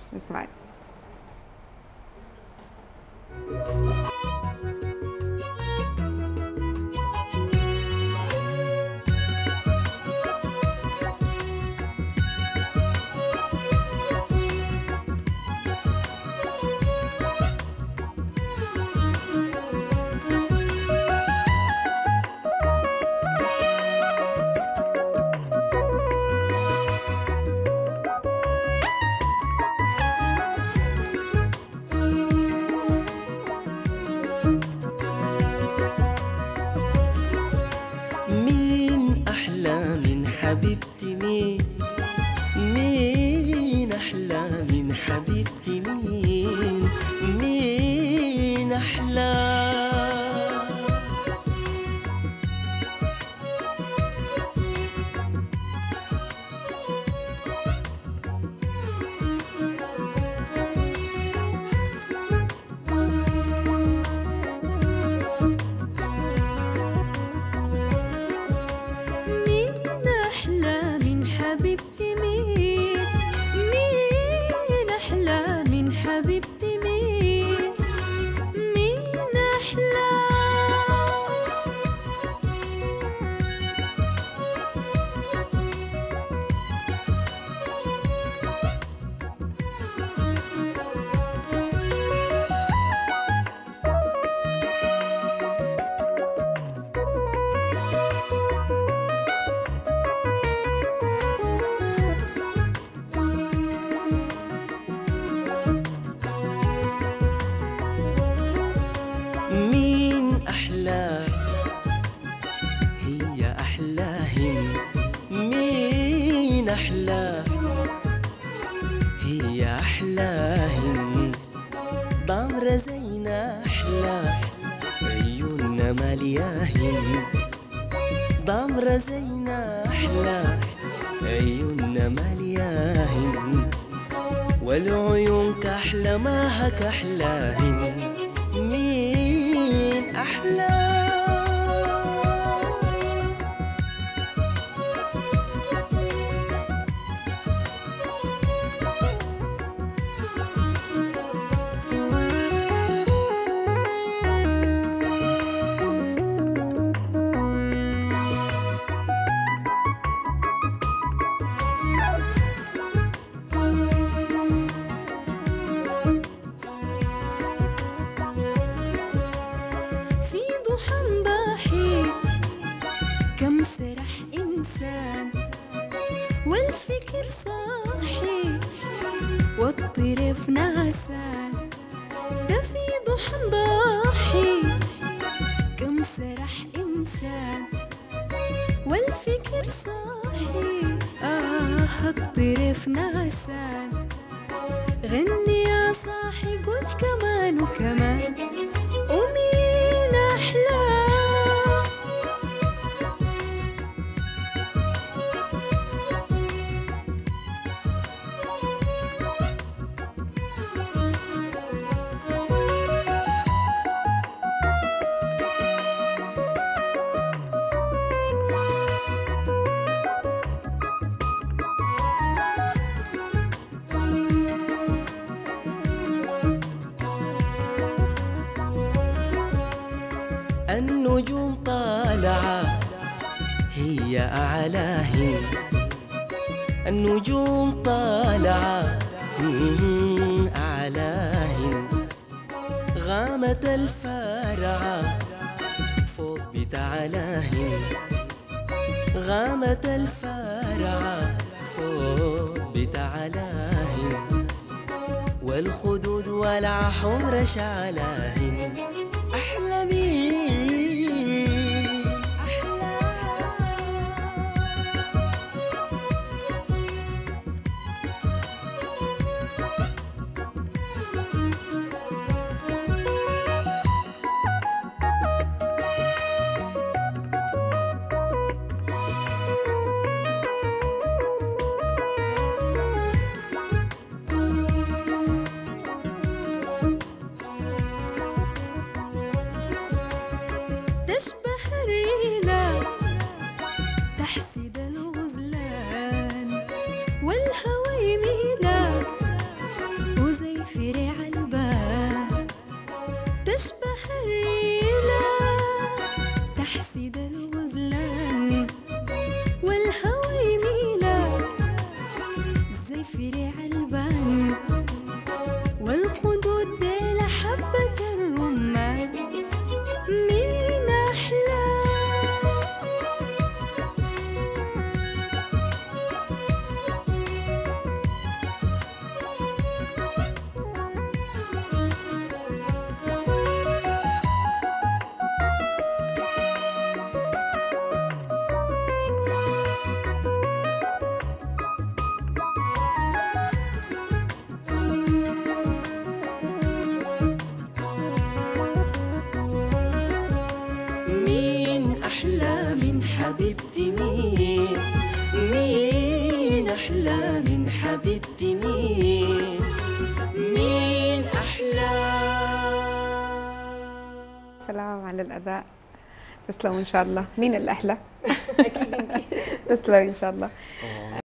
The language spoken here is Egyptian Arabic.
نسمعك مين أحلى من حبيبتي مين مين أحلى من حبيبتي مين مين أحلى مين أحلى من حبيبتي مين مين أحلى من حبيبتي مين مين أحلى مين أحلى هي أحلاهن مين أحلى هي أحلاهن ضمرة زينا أحلى عيوننا ملياهن ضمرة زينا أحلى عيوننا ملياهن والعيون كحلى ما هك أحلاهن مين أحلى في ضحى باحي كم سرح إنسان والفكر صاحي والطرف نعسان ده في ضحى ضاحي كم سرح إنسان والفكر صاحي آه الطرف نعسان غني يا صاحي قول كمان وكمان ومين أحلى النجوم طالعة هي أعلاهن النجوم طالعة مم، أعلاهن غامت الفارعة فوق بتعلاهن غامت الفارعة فوق بتعلاهن والخدود والعحمر شعلاهن أحلى مين وعلى الاداء تسلموا ان شاء الله مين الاحلى؟ اكيد تسلمي ان شاء الله